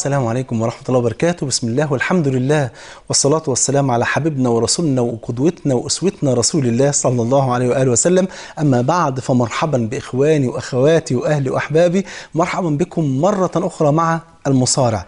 السلام عليكم ورحمة الله وبركاته بسم الله والحمد لله والصلاة والسلام على حبيبنا ورسولنا وقدوتنا وأسوتنا رسول الله صلى الله عليه وآله وسلم أما بعد فمرحبا بإخواني وأخواتي وأهلي وأحبابي مرحبا بكم مرة أخرى مع المصارع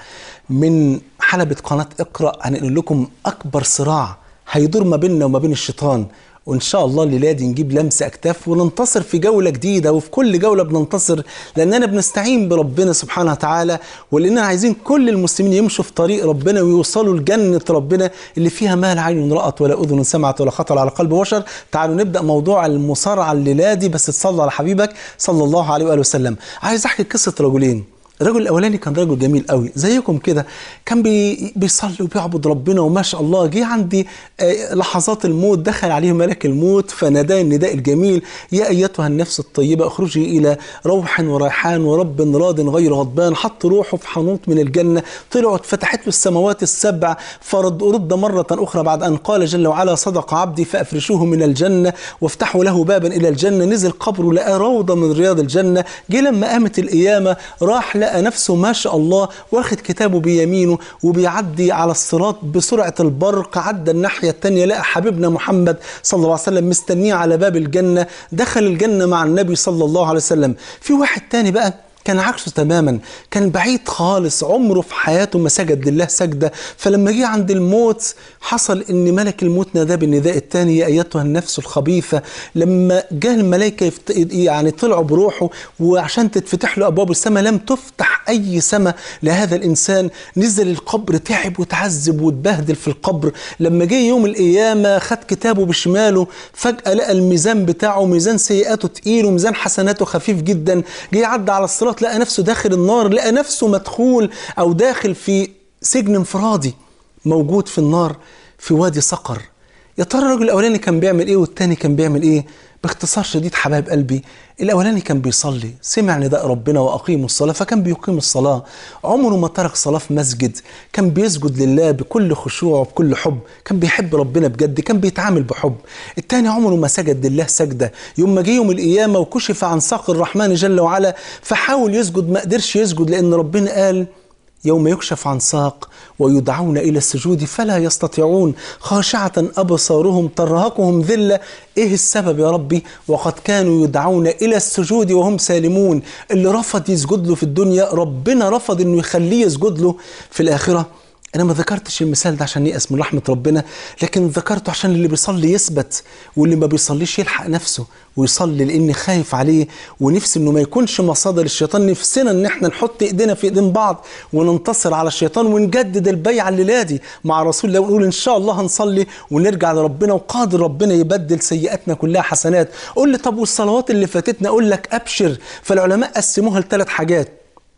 من حلبة قناة اقرأ هنقول لكم أكبر صراع هيدور ما بيننا وما بين الشيطان وان شاء الله الليله دي نجيب لمس اكتاف وننتصر في جوله جديده وفي كل جوله بننتصر لاننا بنستعين بربنا سبحانه وتعالى ولاننا عايزين كل المسلمين يمشوا في طريق ربنا ويوصلوا لجنه ربنا اللي فيها ما لا عين رات ولا اذن سمعت ولا خطر على قلب بشر تعالوا نبدا موضوع المصارعه الليله دي بس تصلي على حبيبك صلى الله عليه واله وسلم عايز احكي قصه رجلين الرجل الاولاني كان رجل جميل قوي زيكم كده كان بي بيصلي وبيعبد ربنا وما شاء الله جه عندي آه لحظات الموت دخل عليه ملك الموت فناداه النداء الجميل يا ايتها النفس الطيبه اخرجي الى روح وريحان ورب راض غير غضبان حط روحه في حنوط من الجنه طلعت فتحت له السماوات السبع فرد رد مره اخرى بعد ان قال جل وعلا صدق عبدي فافرشوه من الجنه وافتحوا له بابا الى الجنه نزل قبره لقى روضه من رياض الجنه جه لما قامت القيامه راح لقى نفسه ما شاء الله واخد كتابه بيمينه وبيعدي على الصراط بسرعة البرق عدى الناحية التانية لقى حبيبنا محمد صلى الله عليه وسلم مستنيه على باب الجنة دخل الجنة مع النبي صلى الله عليه وسلم في واحد تاني بقى كان عكسه تماما كان بعيد خالص عمره في حياته ما سجد لله سجدة فلما جه عند الموت حصل ان ملك الموت ناداه بالنداء الثاني يا ايتها النفس الخبيثة لما جاء الملائكة يفت... يعني طلعوا بروحه وعشان تتفتح له ابواب السماء لم تفتح اي سماء لهذا الانسان نزل القبر تعب وتعذب واتبهدل في القبر لما جه يوم القيامة خد كتابه بشماله فجأة لقى الميزان بتاعه ميزان سيئاته تقيل وميزان حسناته خفيف جدا جه يعدي على الصراط لقى نفسه داخل النار لقى نفسه مدخول او داخل في سجن انفرادي موجود في النار في وادي صقر يا ترى الراجل الاولاني كان بيعمل ايه والتاني كان بيعمل ايه باختصار شديد حبايب قلبي الاولاني كان بيصلي سمع نداء ربنا واقيموا الصلاه فكان بيقيم الصلاه عمره ما ترك صلاه في مسجد كان بيسجد لله بكل خشوع وبكل حب كان بيحب ربنا بجد كان بيتعامل بحب التاني عمره ما سجد لله سجده يوم ما جه يوم القيامه وكشف عن ساق الرحمن جل وعلا فحاول يسجد ما قدرش يسجد لان ربنا قال يوم يكشف عن ساق ويدعون إلى السجود فلا يستطيعون خاشعة أبصارهم ترهقهم ذلة إيه السبب يا ربي وقد كانوا يدعون إلى السجود وهم سالمون اللي رفض يسجد له في الدنيا ربنا رفض أنه يخليه يسجد له في الآخرة أنا ما ذكرتش المثال ده عشان يأس من رحمة ربنا لكن ذكرته عشان اللي بيصلي يثبت واللي ما بيصليش يلحق نفسه ويصلي لأني خايف عليه ونفسي إنه ما يكونش مصادر الشيطان نفسنا إن إحنا نحط إيدينا في إيدين بعض وننتصر على الشيطان ونجدد البيعة الليلة دي مع رسول الله ونقول إن شاء الله هنصلي ونرجع لربنا وقادر ربنا يبدل سيئاتنا كلها حسنات قول لي طب والصلوات اللي فاتتنا أقول لك أبشر فالعلماء قسموها لثلاث حاجات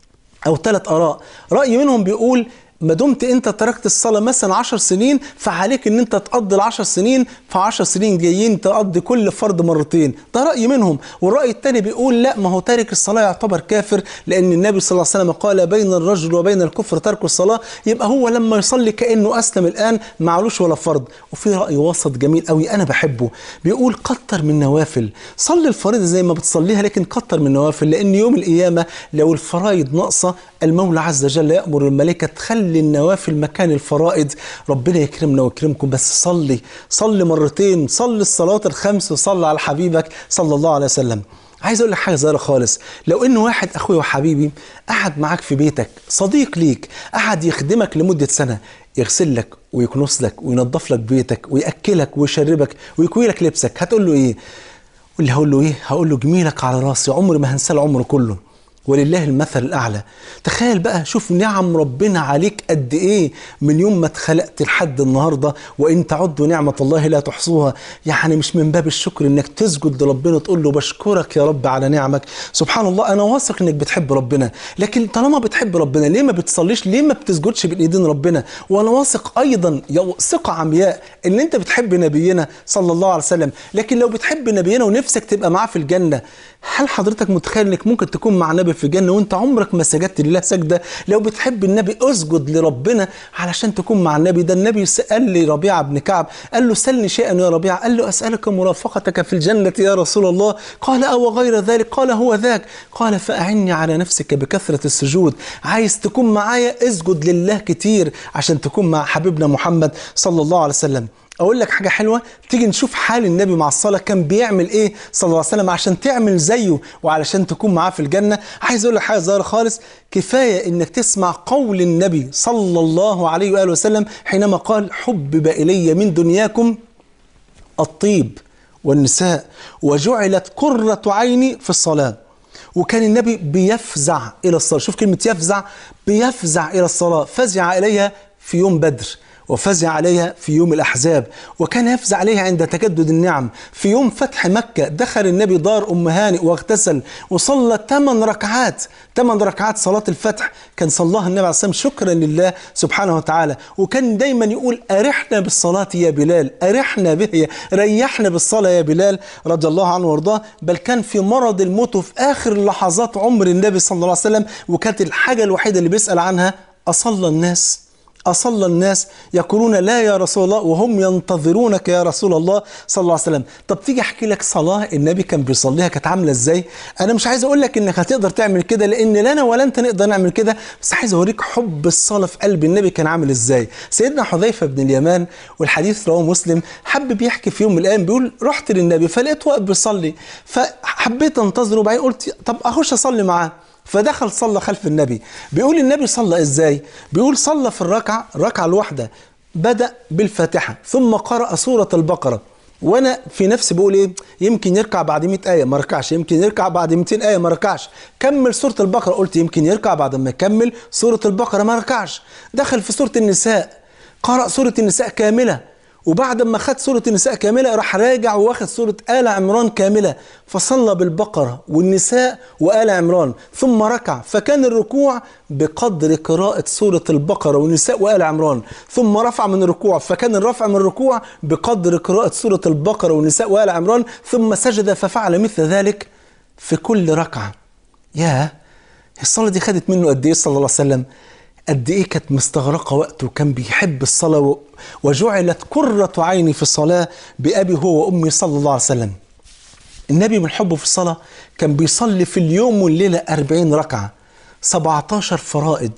أو ثلاث آراء رأي منهم بيقول ما دمت انت تركت الصلاة مثلا عشر سنين فعليك ان انت تقضي العشر سنين في عشر سنين جايين تقضي كل فرد مرتين ده رأي منهم والرأي الثاني بيقول لا ما هو تارك الصلاة يعتبر كافر لأن النبي صلى الله عليه وسلم قال بين الرجل وبين الكفر ترك الصلاة يبقى هو لما يصلي كأنه أسلم الآن معلوش ولا فرض وفي رأي وسط جميل قوي أنا بحبه بيقول كتر من نوافل صلي الفريضة زي ما بتصليها لكن كتر من نوافل لأن يوم القيامة لو الفرائض ناقصة المولى عز وجل يأمر الملائكة تخلي خلي النوافل مكان الفرائض ربنا يكرمنا ويكرمكم بس صلي صلي مرتين صلي الصلاة الخمس وصلي على حبيبك صلى الله عليه وسلم عايز اقول لك حاجه صغيره خالص لو ان واحد اخويا وحبيبي قعد معاك في بيتك صديق ليك قعد يخدمك لمده سنه يغسل لك ويكنس لك وينظف لك بيتك وياكلك ويشربك ويكوي لك لبسك هتقول له ايه واللي هقول له ايه هقول له جميلك على راسي عمري ما هنساه العمر كله ولله المثل الأعلى تخيل بقى شوف نعم ربنا عليك قد إيه من يوم ما اتخلقت لحد النهاردة وإن تعدوا نعمة الله لا تحصوها يعني مش من باب الشكر إنك تسجد لربنا تقول له بشكرك يا رب على نعمك سبحان الله أنا واثق إنك بتحب ربنا لكن طالما بتحب ربنا ليه ما بتصليش ليه ما بتسجدش بين إيدين ربنا وأنا واثق أيضا ثقة عمياء إن أنت بتحب نبينا صلى الله عليه وسلم لكن لو بتحب نبينا ونفسك تبقى معاه في الجنة هل حضرتك متخيل إنك ممكن تكون مع نبي في الجنة وانت عمرك ما سجدت لله سجدة لو بتحب النبي اسجد لربنا علشان تكون مع النبي ده النبي سأل لي ربيعة بن كعب قال له سلني شيئا يا ربيعة قال له أسألك مرافقتك في الجنة يا رسول الله قال أو غير ذلك قال هو ذاك قال فأعني على نفسك بكثرة السجود عايز تكون معايا اسجد لله كتير عشان تكون مع حبيبنا محمد صلى الله عليه وسلم اقول لك حاجه حلوه تيجي نشوف حال النبي مع الصلاه كان بيعمل ايه صلى الله عليه وسلم عشان تعمل زيه وعلشان تكون معاه في الجنه عايز اقول لك حاجه صغيره خالص كفايه انك تسمع قول النبي صلى الله عليه واله وسلم حينما قال حبب الي من دنياكم الطيب والنساء وجعلت قره عيني في الصلاه وكان النبي بيفزع الى الصلاه شوف كلمه يفزع بيفزع الى الصلاه فزع اليها في يوم بدر وفزع عليها في يوم الأحزاب وكان يفزع عليها عند تجدد النعم في يوم فتح مكة دخل النبي دار أم هانئ واغتسل وصلى ثمان ركعات ثمان ركعات صلاة الفتح كان صلاها النبي عليه الصلاة والسلام شكرا لله سبحانه وتعالى وكان دايما يقول أرحنا بالصلاة يا بلال أرحنا به ريحنا بالصلاة يا بلال رضي الله عنه وارضاه بل كان في مرض الموت وفي آخر لحظات عمر النبي صلى الله عليه وسلم وكانت الحاجة الوحيدة اللي بيسأل عنها أصلى الناس أصلى الناس يقولون لا يا رسول الله وهم ينتظرونك يا رسول الله صلى الله عليه وسلم طب تيجي احكي لك صلاة النبي كان بيصليها كانت عاملة ازاي انا مش عايز اقول لك انك هتقدر تعمل كده لان لا انا ولا انت نقدر نعمل كده بس عايز اوريك حب الصلاة في قلب النبي كان عامل ازاي سيدنا حذيفة بن اليمان والحديث رواه مسلم حب بيحكي في يوم من الايام بيقول رحت للنبي فلقيته واقف بيصلي فحبيت انتظره وبعدين قلت طب اخش اصلي معاه فدخل صلى خلف النبي بيقول النبي صلى ازاي بيقول صلى في الركعة الركعة الواحدة بدأ بالفاتحة ثم قرأ سورة البقرة وانا في نفسي بقول ايه يمكن يركع بعد 100 ايه ما ركعش يمكن يركع بعد 200 ايه ما ركعش كمل سوره البقره قلت يمكن يركع بعد ما يكمل سوره البقره ما ركعش دخل في سوره النساء قرأ سوره النساء كامله وبعد ما خد سورة النساء كاملة راح راجع واخد سورة آل عمران كاملة فصلى بالبقرة والنساء وآل عمران ثم ركع فكان الركوع بقدر قراءة سورة البقرة والنساء وآل عمران ثم رفع من الركوع فكان الرفع من الركوع بقدر قراءة سورة البقرة والنساء وآل عمران ثم سجد ففعل مثل ذلك في كل ركعة ياه الصلاة دي خدت منه قد إيه صلى الله عليه وسلم قد ايه كانت مستغرقه وقته وكان بيحب الصلاه وجعلت قره عيني في الصلاه بابي هو وامي صلى الله عليه وسلم. النبي من حبه في الصلاه كان بيصلي في اليوم والليله 40 ركعه 17 فرائض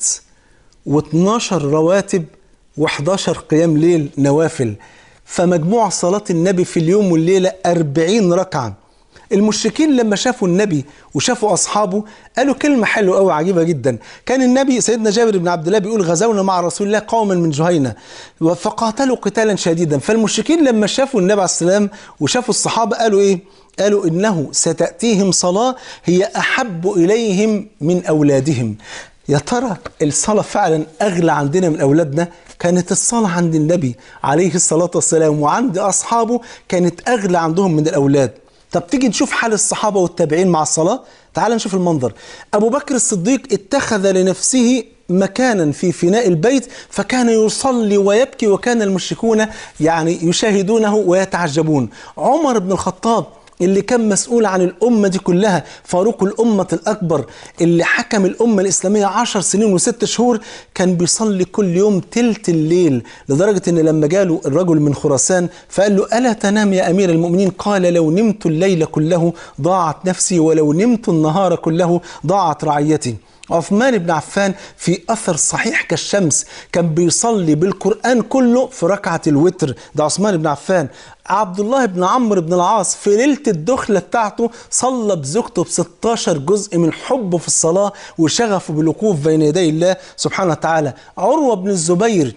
و12 رواتب و11 قيام ليل نوافل فمجموع صلاه النبي في اليوم والليله 40 ركعه المشركين لما شافوا النبي وشافوا اصحابه قالوا كلمه حلوه قوي عجيبه جدا كان النبي سيدنا جابر بن عبد الله بيقول غزونا مع رسول الله قوما من جهينه فقاتلوا قتالا شديدا فالمشركين لما شافوا النبي عليه السلام وشافوا الصحابه قالوا ايه قالوا انه ستاتيهم صلاه هي احب اليهم من اولادهم يا ترى الصلاة فعلا أغلى عندنا من أولادنا كانت الصلاة عند النبي عليه الصلاة والسلام وعند أصحابه كانت أغلى عندهم من الأولاد طب تيجي نشوف حال الصحابة والتابعين مع الصلاة تعال نشوف المنظر أبو بكر الصديق اتخذ لنفسه مكانا في فناء البيت فكان يصلي ويبكي وكان المشركون يعني يشاهدونه ويتعجبون عمر بن الخطاب اللي كان مسؤول عن الأمة دي كلها فاروق الأمة الأكبر اللي حكم الأمة الإسلامية عشر سنين وست شهور كان بيصلي كل يوم تلت الليل لدرجة أن لما جاله الرجل من خراسان فقال له ألا تنام يا أمير المؤمنين قال لو نمت الليل كله ضاعت نفسي ولو نمت النهار كله ضاعت رعيتي عثمان بن عفان في أثر صحيح كالشمس كان بيصلي بالقرآن كله في ركعة الوتر ده عثمان بن عفان عبد الله بن عمرو بن العاص في ليلة الدخلة بتاعته صلى بزوجته ب 16 جزء من حبه في الصلاة وشغفه بالوقوف بين يدي الله سبحانه وتعالى عروة بن الزبير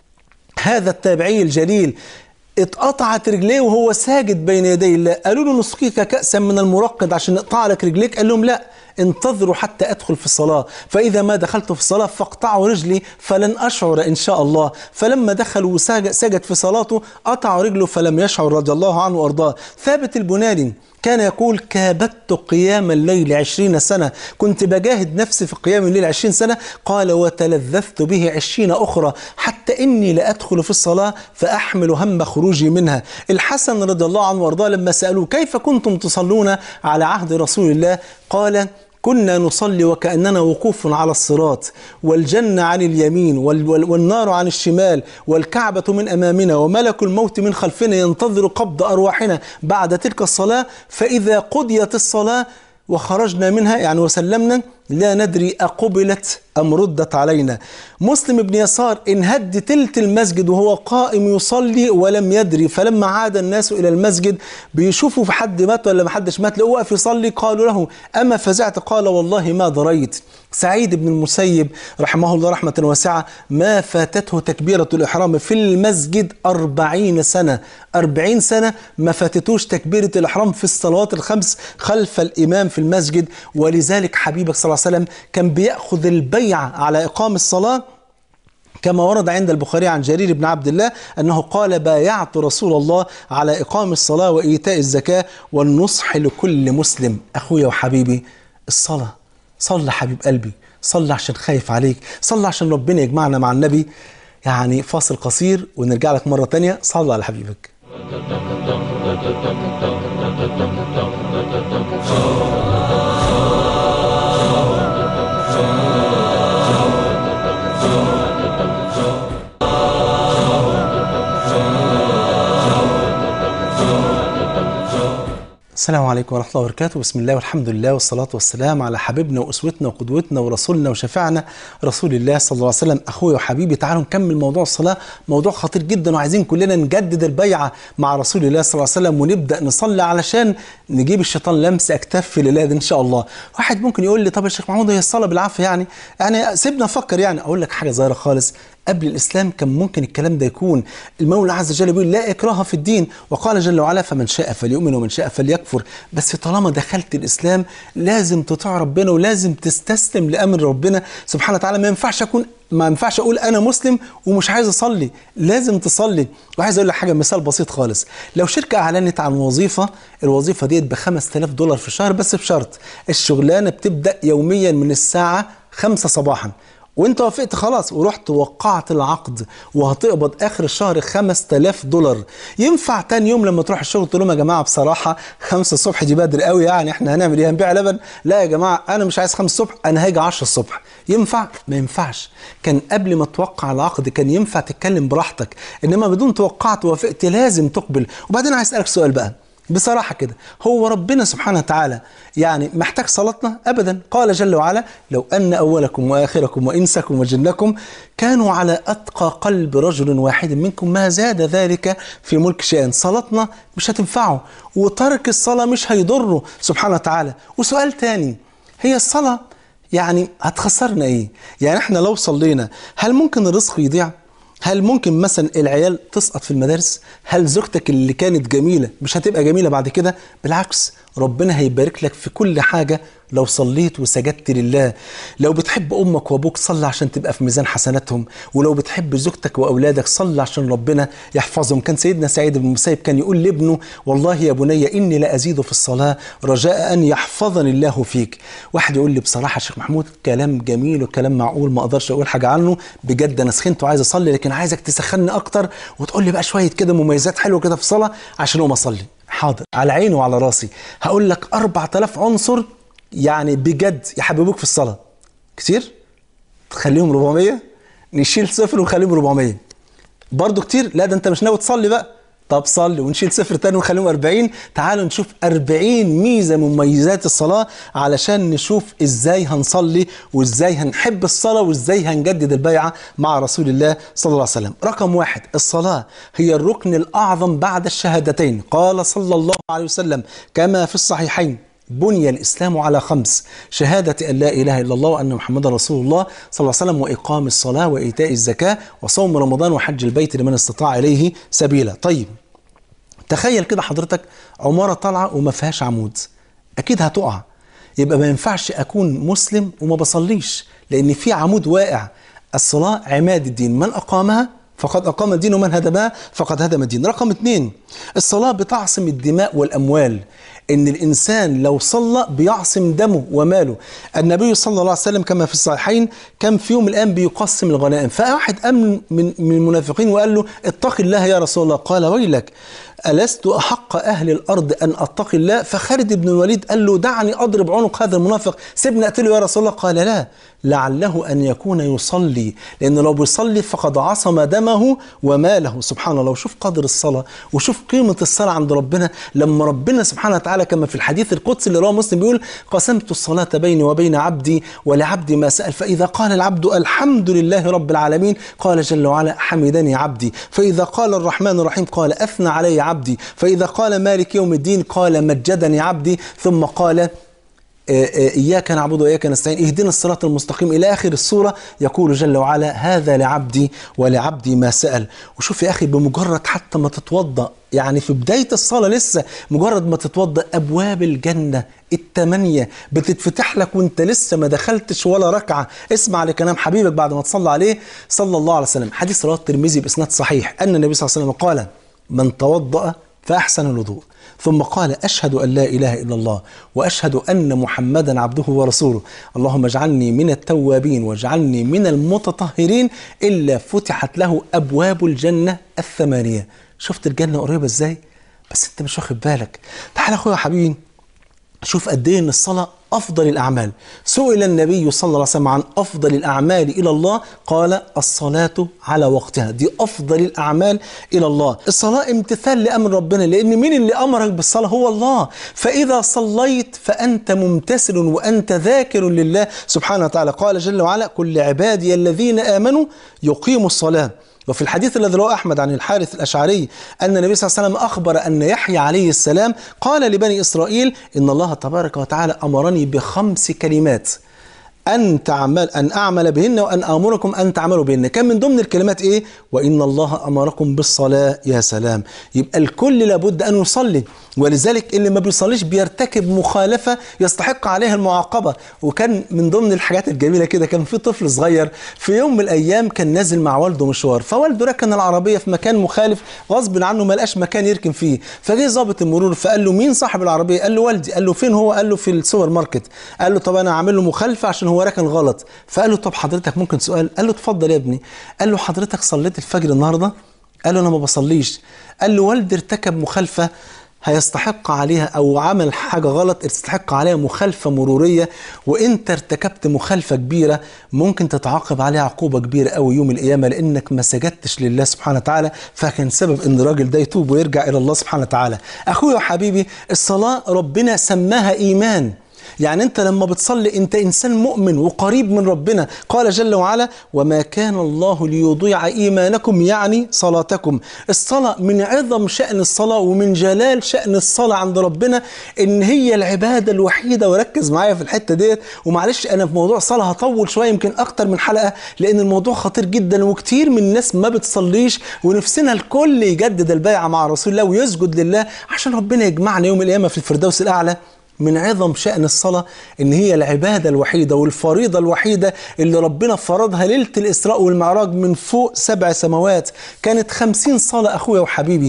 هذا التابعي الجليل اتقطعت رجليه وهو ساجد بين يدي الله قالوا له نسقيك كأسا من المرقد عشان نقطع لك رجليك قال لهم لا انتظروا حتى أدخل في الصلاة فإذا ما دخلت في الصلاة فاقطعوا رجلي فلن أشعر إن شاء الله فلما دخل وسجد في صلاته قطعوا رجله فلم يشعر رضي الله عنه وأرضاه ثابت البناني كان يقول كابدت قيام الليل عشرين سنة كنت بجاهد نفسي في قيام الليل عشرين سنة قال وتلذذت به عشرين أخرى حتى إني لأدخل في الصلاة فأحمل هم خروجي منها الحسن رضي الله عنه وارضاه لما سألوه كيف كنتم تصلون على عهد رسول الله قال كنا نصلي وكأننا وقوف على الصراط والجنة عن اليمين وال وال والنار عن الشمال والكعبة من أمامنا وملك الموت من خلفنا ينتظر قبض أرواحنا بعد تلك الصلاة فإذا قضيت الصلاة وخرجنا منها يعني وسلمنا لا ندري أقبلت أم ردت علينا مسلم بن يسار انهد تلت المسجد وهو قائم يصلي ولم يدري فلما عاد الناس إلى المسجد بيشوفوا في حد مات ولا ما حدش مات لقوه واقف يصلي قالوا له أما فزعت قال والله ما دريت سعيد بن المسيب رحمه الله رحمة واسعة ما فاتته تكبيرة الإحرام في المسجد أربعين سنة أربعين سنة ما فاتتوش تكبيرة الإحرام في الصلوات الخمس خلف الإمام في المسجد ولذلك حبيبك صلى الله عليه وسلم كان بيأخذ البيعة على إقام الصلاة كما ورد عند البخاري عن جرير بن عبد الله أنه قال بايعت رسول الله على إقام الصلاة وإيتاء الزكاة والنصح لكل مسلم أخويا وحبيبي الصلاة صلى حبيب قلبي صلى عشان خايف عليك صلى عشان ربنا يجمعنا مع النبي يعني فاصل قصير ونرجع لك مرة تانية صلى على حبيبك السلام عليكم ورحمة الله وبركاته بسم الله والحمد لله والصلاة والسلام على حبيبنا وأسوتنا وقدوتنا ورسولنا وشفيعنا رسول الله صلى الله عليه وسلم أخويا وحبيبي تعالوا نكمل موضوع الصلاة موضوع خطير جدا وعايزين كلنا نجدد البيعة مع رسول الله صلى الله عليه وسلم ونبدأ نصلي علشان نجيب الشيطان لمس أكتاف في الليلة دي إن شاء الله واحد ممكن يقول لي طب يا شيخ محمود هي الصلاة بالعافية يعني يعني سيبنا نفكر يعني أقول لك حاجة صغيرة خالص قبل الإسلام كان ممكن الكلام ده يكون المولى عز وجل بيقول لا إكراه في الدين وقال جل وعلا فمن شاء فليؤمن ومن شاء فليكفر بس طالما دخلت الإسلام لازم تطيع ربنا ولازم تستسلم لأمر ربنا سبحانه وتعالى ما ينفعش أكون ما ينفعش اقول انا مسلم ومش عايز اصلي لازم تصلي وعايز اقول لك حاجه مثال بسيط خالص لو شركه اعلنت عن وظيفه الوظيفه ديت ب 5000 دولار في الشهر بس بشرط الشغلانه بتبدا يوميا من الساعه 5 صباحا وانت وافقت خلاص ورحت وقعت العقد وهتقبض اخر الشهر 5000 دولار ينفع تاني يوم لما تروح الشغل تقول لهم يا جماعه بصراحه 5 الصبح دي بدري قوي يعني احنا هنعمل ايه هنبيع لبن لا يا جماعه انا مش عايز 5 الصبح انا هاجي 10 الصبح ينفع ما ينفعش كان قبل ما توقع العقد كان ينفع تتكلم براحتك انما بدون توقعت ووافقت لازم تقبل وبعدين عايز اسالك سؤال بقى بصراحة كده هو ربنا سبحانه وتعالى يعني محتاج صلاتنا أبدا قال جل وعلا لو أن أولكم وآخركم وإنسكم وجنكم كانوا على أتقى قلب رجل واحد منكم ما زاد ذلك في ملك شيئا صلاتنا مش هتنفعه وترك الصلاة مش هيضره سبحانه وتعالى وسؤال تاني هي الصلاة يعني هتخسرنا ايه يعني احنا لو صلينا هل ممكن الرزق يضيع هل ممكن مثلا العيال تسقط في المدارس هل زوجتك اللي كانت جميلة مش هتبقى جميلة بعد كده بالعكس ربنا هيبارك لك في كل حاجة لو صليت وسجدت لله لو بتحب أمك وأبوك صلي عشان تبقى في ميزان حسناتهم ولو بتحب زوجتك وأولادك صلي عشان ربنا يحفظهم كان سيدنا سعيد بن المسيب كان يقول لابنه والله يا بني إني لأزيد في الصلاة رجاء أن يحفظني الله فيك واحد يقول لي بصراحة يا شيخ محمود كلام جميل وكلام معقول ما أقدرش أقول حاجة عنه بجد أنا سخنت وعايز أصلي لكن عايزك تسخني أكتر وتقول لي بقى شوية كده مميزات حلوة كده في الصلاة عشان أقوم أصلي حاضر على عيني وعلى راسي هقول لك 4000 عنصر يعني بجد يحببوك في الصلاة كتير تخليهم 400 نشيل صفر ونخليهم 400 برضو كتير لا ده انت مش ناوي تصلي بقى طب صلي ونشيل صفر تاني ونخليهم 40 تعالوا نشوف 40 ميزة من مميزات الصلاة علشان نشوف ازاي هنصلي وازاي هنحب الصلاة وازاي هنجدد البيعة مع رسول الله صلى الله عليه وسلم رقم واحد الصلاة هي الركن الأعظم بعد الشهادتين قال صلى الله عليه وسلم كما في الصحيحين بني الإسلام على خمس شهادة أن لا إله إلا الله وأن محمد رسول الله صلى الله عليه وسلم وإقام الصلاة وإيتاء الزكاة وصوم رمضان وحج البيت لمن استطاع إليه سبيلا طيب تخيل كده حضرتك عمارة طالعة وما فيهاش عمود أكيد هتقع يبقى ما ينفعش أكون مسلم وما بصليش لأن في عمود واقع الصلاة عماد الدين من أقامها فقد أقام الدين ومن هدمها فقد هدم الدين رقم اثنين الصلاة بتعصم الدماء والأموال ان الانسان لو صلى بيعصم دمه وماله النبي صلى الله عليه وسلم كما في الصحيحين كان في يوم الان بيقسم الغنائم فواحد امن من من المنافقين وقال له اتق الله يا رسول الله قال ويلك ألست أحق أهل الأرض أن أتقي الله فخالد بن الوليد قال له دعني أضرب عنق هذا المنافق سيبني أقتله يا رسول الله قال لا لعله أن يكون يصلي لأن لو بيصلي فقد عصم دمه وماله سبحان الله وشوف قدر الصلاة وشوف قيمة الصلاة عند ربنا لما ربنا سبحانه وتعالى كما في الحديث القدسي اللي رواه مسلم بيقول قسمت الصلاة بيني وبين عبدي ولعبدي ما سأل فإذا قال العبد الحمد لله رب العالمين قال جل وعلا حمدني عبدي فإذا قال الرحمن الرحيم قال أثنى علي عبدي فإذا قال مالك يوم الدين قال مجدني عبدي ثم قال إياك نعبد وإياك نستعين اهدنا الصراط المستقيم إلى آخر السورة يقول جل وعلا هذا لعبدي ولعبدي ما سأل وشوف يا أخي بمجرد حتى ما تتوضأ يعني في بداية الصلاة لسه مجرد ما تتوضأ أبواب الجنة التمانية بتتفتح لك وانت لسه ما دخلتش ولا ركعة اسمع لكلام حبيبك بعد ما تصلى عليه صلى الله عليه وسلم حديث رواه الترمذي بإسناد صحيح أن النبي صلى الله عليه وسلم قال من توضأ فأحسن الوضوء ثم قال أشهد أن لا إله إلا الله وأشهد أن محمدا عبده ورسوله اللهم اجعلني من التوابين واجعلني من المتطهرين إلا فتحت له أبواب الجنة الثمانية شفت الجنة قريبة إزاي بس أنت مش واخد بالك تعال أخويا حبيبي شوف قد ايه ان الصلاه افضل الاعمال سئل النبي صلى الله عليه وسلم عن افضل الاعمال الى الله قال الصلاه على وقتها دي افضل الاعمال الى الله الصلاه امتثال لامر ربنا لان مين اللي امرك بالصلاه هو الله فاذا صليت فانت ممتثل وانت ذاكر لله سبحانه وتعالى قال جل وعلا كل عبادي الذين امنوا يقيموا الصلاه وفي الحديث الذي رواه أحمد عن الحارث الأشعري أن النبي صلى الله عليه وسلم أخبر أن يحيى عليه السلام قال لبني إسرائيل إن الله تبارك وتعالى أمرني بخمس كلمات أن تعمل أن أعمل بهن وأن آمركم أن تعملوا بهن كان من ضمن الكلمات إيه وإن الله أمركم بالصلاة يا سلام يبقى الكل لابد أن يصلي ولذلك اللي ما بيصليش بيرتكب مخالفة يستحق عليها المعاقبة وكان من ضمن الحاجات الجميلة كده كان في طفل صغير في يوم من الأيام كان نازل مع والده مشوار فوالده ركن العربية في مكان مخالف غصب عنه ما لقاش مكان يركن فيه فجه ظابط المرور فقال له مين صاحب العربية قال له والدي قال له فين هو قال له في السوبر ماركت قال له طب أنا هعمل له مخالفة عشان هو راكن غلط فقال له طب حضرتك ممكن سؤال قال له اتفضل يا ابني قال له حضرتك صليت الفجر النهارده قال له انا ما بصليش قال له والدي ارتكب مخالفه هيستحق عليها او عمل حاجه غلط يستحق عليها مخالفه مروريه وانت ارتكبت مخالفه كبيره ممكن تتعاقب عليها عقوبه كبيره قوي يوم القيامه لانك ما سجدتش لله سبحانه وتعالى فكان سبب ان الراجل ده يتوب ويرجع الى الله سبحانه وتعالى اخويا وحبيبي الصلاه ربنا سماها ايمان يعني انت لما بتصلي انت انسان مؤمن وقريب من ربنا قال جل وعلا وما كان الله ليضيع ايمانكم يعني صلاتكم الصلاه من عظم شان الصلاه ومن جلال شان الصلاه عند ربنا ان هي العباده الوحيده وركز معايا في الحته ديت ومعلش انا في موضوع الصلاه هطول شويه يمكن اكتر من حلقه لان الموضوع خطير جدا وكتير من الناس ما بتصليش ونفسنا الكل يجدد البيعه مع رسول الله ويسجد لله عشان ربنا يجمعنا يوم القيامه في الفردوس الاعلى من عظم شأن الصلاة إن هي العبادة الوحيدة والفريضة الوحيدة اللي ربنا فرضها ليلة الإسراء والمعراج من فوق سبع سماوات كانت خمسين صلاة أخويا وحبيبي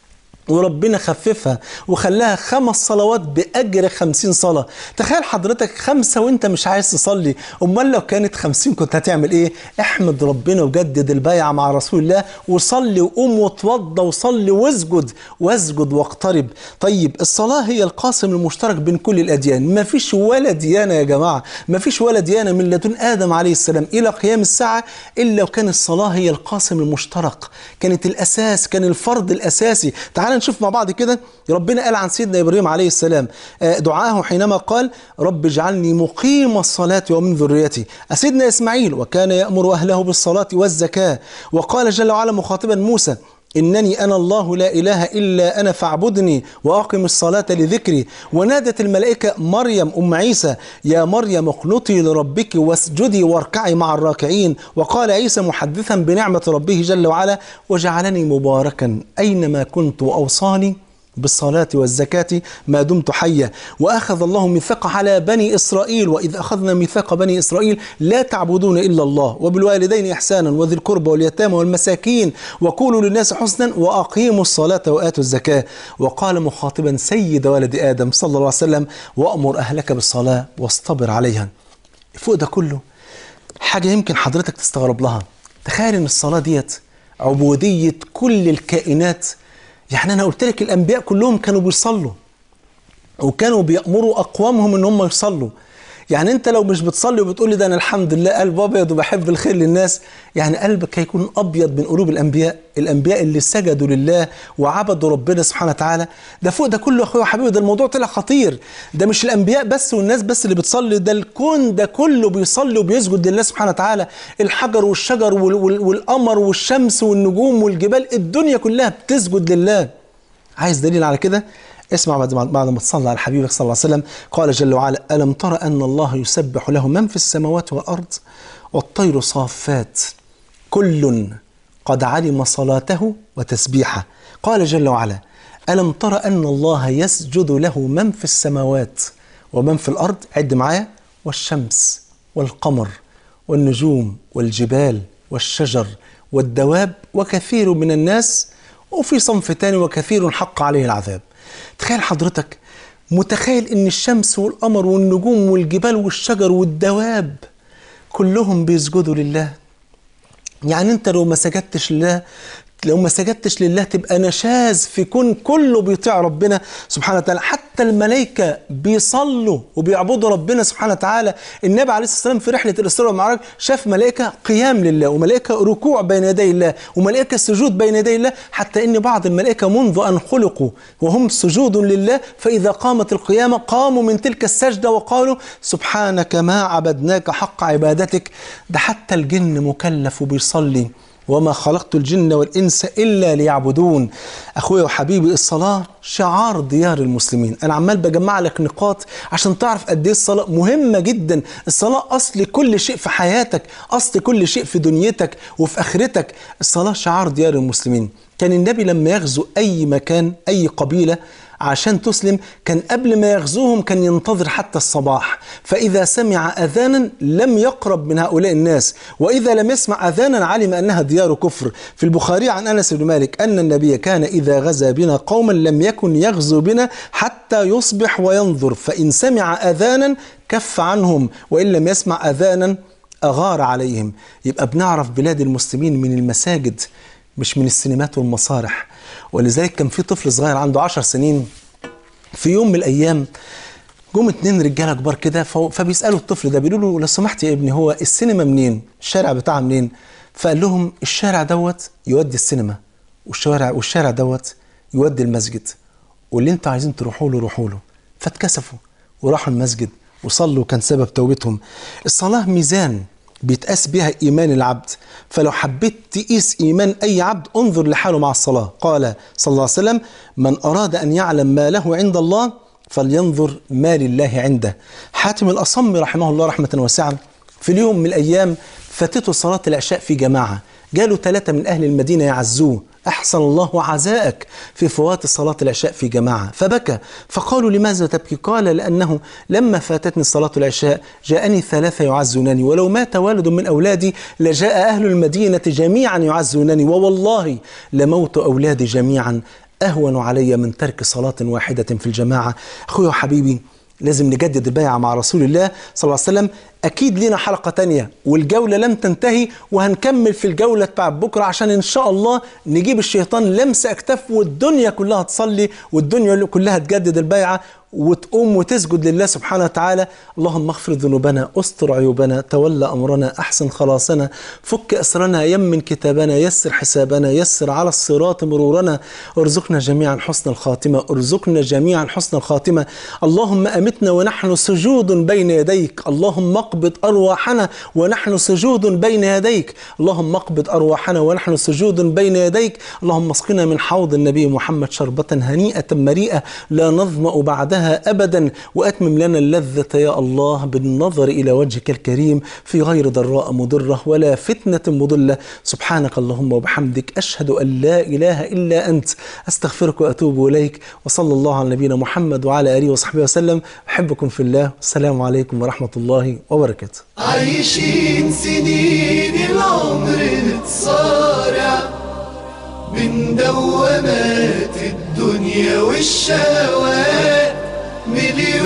وربنا خففها وخلاها خمس صلوات بأجر خمسين صلاة تخيل حضرتك خمسة وانت مش عايز تصلي امال لو كانت خمسين كنت هتعمل ايه احمد ربنا وجدد البيعة مع رسول الله وصلي وقوم وتوضى وصلي واسجد واسجد واقترب طيب الصلاة هي القاسم المشترك بين كل الأديان ما فيش ولا ديانة يا جماعة ما فيش ولا ديانة من لدن آدم عليه السلام إلى قيام الساعة إلا وكان الصلاة هي القاسم المشترك كانت الأساس كان الفرض الأساسي تعال نشوف مع بعض كده ربنا قال عن سيدنا ابراهيم عليه السلام دعاه حينما قال رب اجعلني مقيم الصلاة ومن ذريتي سيدنا اسماعيل وكان يأمر أهله بالصلاة والزكاة وقال جل وعلا مخاطبا موسى إنني أنا الله لا إله إلا أنا فاعبدني وأقم الصلاة لذكري ونادت الملائكة مريم أم عيسى يا مريم اقنطي لربك واسجدي واركعي مع الراكعين وقال عيسى محدثا بنعمة ربه جل وعلا وجعلني مباركا أينما كنت وأوصاني بالصلاة والزكاة ما دمت حيا وأخذ الله ميثاق على بني إسرائيل وإذ أخذنا ميثاق بني إسرائيل لا تعبدون إلا الله وبالوالدين إحسانا وذي القربى واليتامى والمساكين وقولوا للناس حسنا وأقيموا الصلاة وآتوا الزكاة وقال مخاطبا سيد ولد آدم صلى الله عليه وسلم وأمر أهلك بالصلاة واصطبر عليها فوق ده كله حاجة يمكن حضرتك تستغرب لها تخيل ان الصلاة ديت عبودية كل الكائنات يعني أنا قلت لك الأنبياء كلهم كانوا بيصلوا وكانوا بيأمروا أقوامهم إن هم يصلوا يعني انت لو مش بتصلي وبتقول لي ده انا الحمد لله قلب ابيض وبحب الخير للناس يعني قلبك هيكون ابيض من قلوب الانبياء الانبياء اللي سجدوا لله وعبدوا ربنا سبحانه وتعالى ده فوق ده كله اخويا وحبيبي ده الموضوع طلع خطير ده مش الانبياء بس والناس بس اللي بتصلي ده الكون ده كله بيصلي وبيسجد لله سبحانه وتعالى الحجر والشجر وال وال والقمر والشمس والنجوم والجبال الدنيا كلها بتسجد لله عايز دليل على كده اسمع بعد ما بعد ما تصلى على حبيبك صلى الله عليه وسلم قال جل وعلا ألم تر أن الله يسبح له من في السماوات والأرض والطير صافات كل قد علم صلاته وتسبيحه قال جل وعلا ألم تر أن الله يسجد له من في السماوات ومن في الأرض عد معايا والشمس والقمر والنجوم والجبال والشجر والدواب وكثير من الناس وفي صنف تاني وكثير حق عليه العذاب تخيل حضرتك متخيل ان الشمس والقمر والنجوم والجبال والشجر والدواب كلهم بيسجدوا لله يعني انت لو ما سجدتش لله لو ما سجدتش لله تبقى نشاز في كون كله بيطيع ربنا سبحانه وتعالى حتى الملائكة بيصلوا وبيعبدوا ربنا سبحانه وتعالى النبي عليه الصلاة والسلام في رحلة الإسراء والمعراج شاف ملائكة قيام لله وملائكة ركوع بين يدي الله وملائكة سجود بين يدي الله حتى إن بعض الملائكة منذ أن خلقوا وهم سجود لله فإذا قامت القيامة قاموا من تلك السجدة وقالوا سبحانك ما عبدناك حق عبادتك ده حتى الجن مكلف وبيصلي وما خلقت الجن والإنس إلا ليعبدون أخويا وحبيبي الصلاة شعار ديار المسلمين أنا عمال بجمع لك نقاط عشان تعرف قد إيه الصلاة مهمة جدا الصلاة أصل كل شيء في حياتك أصل كل شيء في دنيتك وفي آخرتك الصلاة شعار ديار المسلمين كان النبي لما يغزو أي مكان أي قبيلة عشان تسلم كان قبل ما يغزوهم كان ينتظر حتى الصباح فإذا سمع أذانا لم يقرب من هؤلاء الناس وإذا لم يسمع أذانا علم أنها ديار كفر في البخاري عن أنس بن مالك أن النبي كان إذا غزا بنا قوما لم يكن يغزو بنا حتى يصبح وينظر فإن سمع أذانا كف عنهم وإن لم يسمع أذانا أغار عليهم يبقى بنعرف بلاد المسلمين من المساجد مش من السينمات والمسارح ولذلك كان في طفل صغير عنده عشر سنين في يوم من الأيام جم اتنين رجاله كبار كده فبيسالوا الطفل ده بيقولوا له لو سمحت يا ابني هو السينما منين؟ الشارع بتاعها منين؟ فقال لهم الشارع دوت يودي السينما والشارع والشارع دوت يودي المسجد واللي انتوا عايزين تروحوا له روحوا له فاتكسفوا وراحوا المسجد وصلوا كان سبب توبتهم الصلاه ميزان بيتقاس بها إيمان العبد فلو حبيت تقيس إيمان أي عبد انظر لحاله مع الصلاة قال صلى الله عليه وسلم من أراد أن يعلم ما له عند الله فلينظر ما لله عنده حاتم الأصم رحمه الله رحمة واسعة في اليوم من الأيام فاتته صلاة العشاء في جماعة جاله ثلاثة من أهل المدينة يعزوه أحسن الله عزاءك في فوات صلاة العشاء في جماعة فبكى فقالوا لماذا تبكي قال لأنه لما فاتتني صلاة العشاء جاءني ثلاثة يعزونني ولو مات والد من أولادي لجاء أهل المدينة جميعا يعزونني ووالله لموت أولادي جميعا أهون علي من ترك صلاة واحدة في الجماعة أخوي وحبيبي لازم نجدد البيعة مع رسول الله صلى الله عليه وسلم أكيد لنا حلقة تانية والجولة لم تنتهي وهنكمل في الجولة بتاع بكرة عشان إن شاء الله نجيب الشيطان لمسة أكتاف والدنيا كلها تصلي والدنيا كلها تجدد البيعة وتقوم وتسجد لله سبحانه وتعالى اللهم اغفر ذنوبنا استر عيوبنا تولى أمرنا أحسن خلاصنا فك أسرنا يمن كتابنا يسر حسابنا يسر على الصراط مرورنا ارزقنا جميعا حسن الخاتمة ارزقنا جميعا حسن الخاتمة اللهم أمتنا ونحن سجود بين يديك اللهم اقبض أرواحنا ونحن سجود بين يديك اللهم اقبض أرواحنا ونحن سجود بين يديك اللهم اسقنا من حوض النبي محمد شربة هنيئة مريئة لا نظمأ بعدها أبدا وأتمم لنا اللذة يا الله بالنظر إلى وجهك الكريم في غير ضراء مضرة ولا فتنة مضلة سبحانك اللهم وبحمدك أشهد أن لا إله إلا أنت أستغفرك وأتوب إليك وصلى الله على نبينا محمد وعلى آله وصحبه وسلم أحبكم في الله والسلام عليكم ورحمة الله وبركاته عايشين سنين العمر نتصارع بين دوامات الدنيا والشهوات مليون